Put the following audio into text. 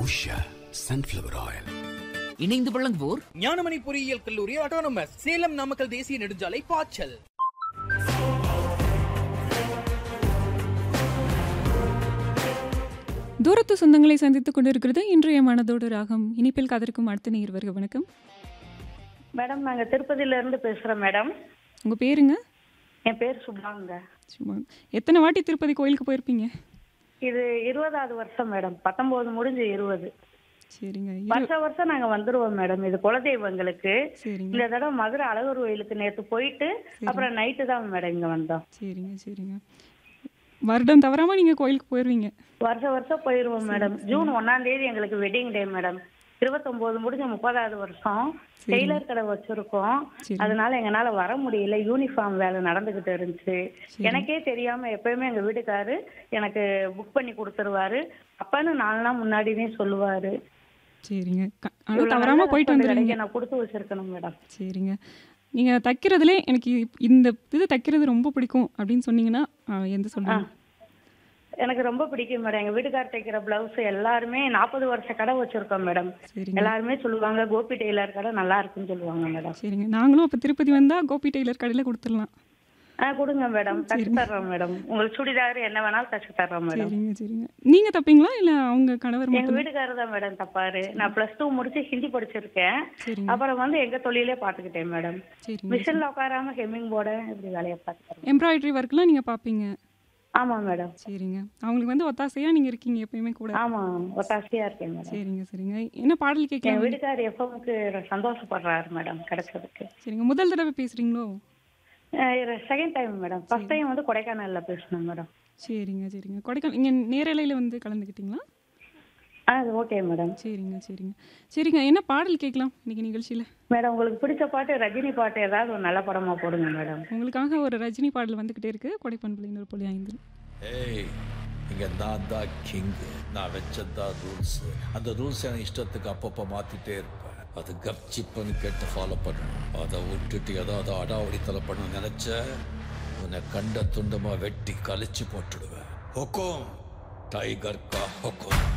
Usha sunflower oil இணைந்து வழங்குவோர் ஞானமணி பொறியியல் கல்லூரி ஆட்டோனமஸ் சேலம் நாமக்கல் தேசிய நெடுஞ்சாலை பாய்ச்சல் தூரத்து சொந்தங்களை சந்தித்துக் கொண்டிருக்கிறது இன்றைய மனதோடு ராகம் இனிப்பில் காதலிக்கும் அடுத்த நேர் வருக வணக்கம் மேடம் நாங்க திருப்பதியில இருந்து பேசுறோம் மேடம் உங்கள் பேருங்க என் பேர் சுபாங்க சும்மா எத்தனை வாட்டி திருப்பதி கோயிலுக்கு போயிருப்பீங்க இது இருபதாவது வருஷம் மேடம் பத்தொன்பது முடிஞ்சு இருபது சரிங்க இரு- வருஷம் வருஷம் நாங்க வந்துருவோம் மேடம் இது குலதெய்வம் எங்களுக்கு சரிங்க இந்த தடவை மதுரை அழகர் கோயிலுக்கு நேத்து போயிட்டு அப்புறம் நைட்டு தான் மேடம் இங்க வந்தோம் சரிங்க சரிங்க வருடம் தவறாமல் நீங்கள் கோயிலுக்கு போயிடுவீங்க வருஷம் வருஷம் போயிருவோம் மேடம் ஜூன் ஒன்னாம் தேதி எங்களுக்கு வெட்டிங் டே மேடம் இருபத்தொன்பது முடிஞ்ச முப்பதாவது வருஷம் டெய்லர் கடை வச்சிருக்கோம் சரி. அதனால எங்களால வர முடியல யூனிஃபார்ம் வேலை நடந்துகிட்டு இருந்துச்சு எனக்கே தெரியாம எப்பயுமே எங்க வீட்டுக்காரு எனக்கு புக் பண்ணி கொடுத்துருவாரு அப்பன்னு நாலு நாள் முன்னாடியே சொல்லுவாரு சரிங்க க- ஆனால் இவ்வளவு தவறாமல் நல்ல போயிட்டு husband வந்துடுவீங்க கிடைக்க நான் கொடுத்து வச்சிருக்கணும் மேடம் சரிங்க நீங்கள் தைக்கிறதுலே எனக்கு இ- இந்த இது தைக்கிறது ரொம்ப பிடிக்கும் அப்படின்னு சொன்னீங்கன்னா ஆ, எந்த சொல்லுங்க எனக்கு ரொம்ப பிடிக்கும் மேடம் எங்க வீட்டுக்கார் தைக்கிற பிளவுஸ் எல்லாருமே நாற்பது வருஷ கடை வச்சிருக்கோம் மேடம் சரிங்க எல்லாருமே சொல்லுவாங்க கோபி டெய்லர் கடை நல்லா இருக்குன்னு சொல்லுவாங்க மேடம் சரிங்க நாங்களும் அப்போ திருப்பதி வந்தால் கோபி டெய்லர் கடையில் கொடுத்துடலாம் ஆ கொடுங்க மேடம் தச்சு தர்றோம் மேடம் உங்களுக்கு சுடிதார் என்ன வேணாலும் தச்சு தர்றோம் மேடம் சரிங்க சரிங்க நீங்கள் தைப்பீங்களா இல்லை அவங்க கணவர் எங்க மட்டும் வீட்டுக்காரர் தான் மேடம் தப்பாரு நான் பிளஸ் டூ முடிச்சு ஹிந்தி படிச்சிருக்கேன் சரிங்க அப்புறம் வந்து எங்க தொழிலே பாத்துக்கிட்டேன் மேடம் சரிங்க மிஷின்ல உட்காராம ஹெம்மிங் போர்டு இப்படி வேலையை பார்த்துக்கிறேன் எம்ப்ராய்டரி ஒர்க்லாம் நீங்கள் பார்ப்பீங்க ஆமா மேடம் சரிங்க அவங்களுக்கு வந்து ஒத்தாசையாக நீங்கள் இருக்கீங்க எப்பயுமே கூட ஆமா ஒத்தாசையா இருக்கேன் மேடம் சரிங்க சரிங்க என்ன பாடல் என் கேட்கலாம் வீட்டுக்காரர் எஃப்எம்க்கு சந்தோஷப்படுறாரு மேடம் கிடைச்சதுக்கு சரிங்க முதல் தடவை பேசுகிறீங்களோ second time madam first time வந்து கொடைக்கானல்ல பேசணும் மேடம் சரிங்க சரிங்க கொடைக்கானல் இங்கே நேரலையில் வந்து கலந்துக்கிட்டீங்களா ஆ அது ஓகே மேடம் சரிங்க சரிங்க சரிங்க என்ன பாடல் கேட்கலாம் இன்னைக்கு நிகழ்ச்சியில் மேடம் உங்களுக்கு பிடிச்ச பாட்டு ரஜினி பாட்டு ஏதாவது ஒரு நல்ல படமா போடுங்க மேடம் உங்களுக்காக ஒரு ரஜினி பாடல் வந்துக்கிட்டே இருக்கு கொடைப்பண்புல இன்னொரு புள்ளி ஐந்து ஏய் இங்க நான் தான் கிங் நான் வச்சதான் ரூல்ஸ் அந்த ரூல்ஸ் எனக்கு இஷ்டத்துக்கு அப்பப்போ மாத்திட்டே இருப்பேன் அது கப்சிப்புன்னு கேட்டு ஃபாலோ பண்ணணும் அதை விட்டுட்டு ஏதாவது அடாவடித்தலை பண்ண நினைச்ச உன்னை கண்ட துண்டமா வெட்டி கழிச்சு போட்டுடுவேன் ஹொக்கோம் டைகர் கா ஹொக்கோம்